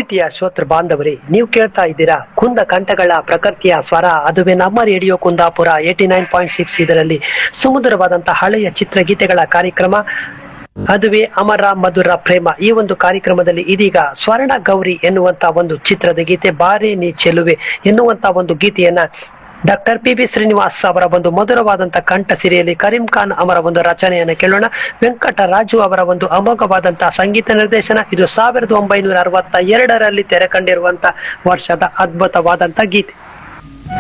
ಪ್ರೀತಿಯ ಶ್ರೋತೃ ಬಾಂಧವರೇ ನೀವು ಕೇಳ್ತಾ ಇದ್ದೀರಾ ಕುಂದ ಕಂಠಗಳ ಪ್ರಕೃತಿಯ ಸ್ವರ ಅದುವೇ ನಮ್ಮ radio Kundapura eighty nine point six ಇದರಲ್ಲಿ ಸುಮಧುರವಾದಂತಹ ಹಳೆಯ ಚಿತ್ರಗೀತೆಗಳ ಕಾರ್ಯಕ್ರಮ ಅದುವೇ ಅಮರ ಮಧುರ ಪ್ರೇಮ ಈ ಒಂದು ಕಾರ್ಯಕ್ರಮದಲ್ಲಿ ಇದೀಗ ಸ್ವರ್ಣ ಗೌರಿ ಎನ್ನುವಂತ ಒಂದು ಚಿತ್ರದ ಗೀತೆ ಬಾರೆ ನೀ ಚೆಲುವೆ ಎನ್ನುವಂತ ಒಂದು ಗೀತೆಯನ್ನ ಡಾಕ್ಟರ್ ಪಿ ಬಿ ಶ್ರೀನಿವಾಸ್ ಅವರ ಒಂದು ಮಧುರವಾದಂತಹ ಕಂಠ ಸಿರಿಯಲ್ಲಿ ಕರೀಂ ಖಾನ್ ಅವರ ಒಂದು ರಚನೆಯನ್ನು ಕೇಳೋಣ ವೆಂಕಟರಾಜು ಅವರ ಒಂದು ಅಮೋಘವಾದಂತಹ ಸಂಗೀತ ನಿರ್ದೇಶನ ಇದು ಸಾವಿರದ ಒಂಬೈನೂರ ಅರವತ್ತ ಎರಡರಲ್ಲಿ ತೆರೆ ಕಂಡಿರುವಂತಹ ವರ್ಷದ ಅದ್ಭುತವಾದಂತಹ ಗೀತೆ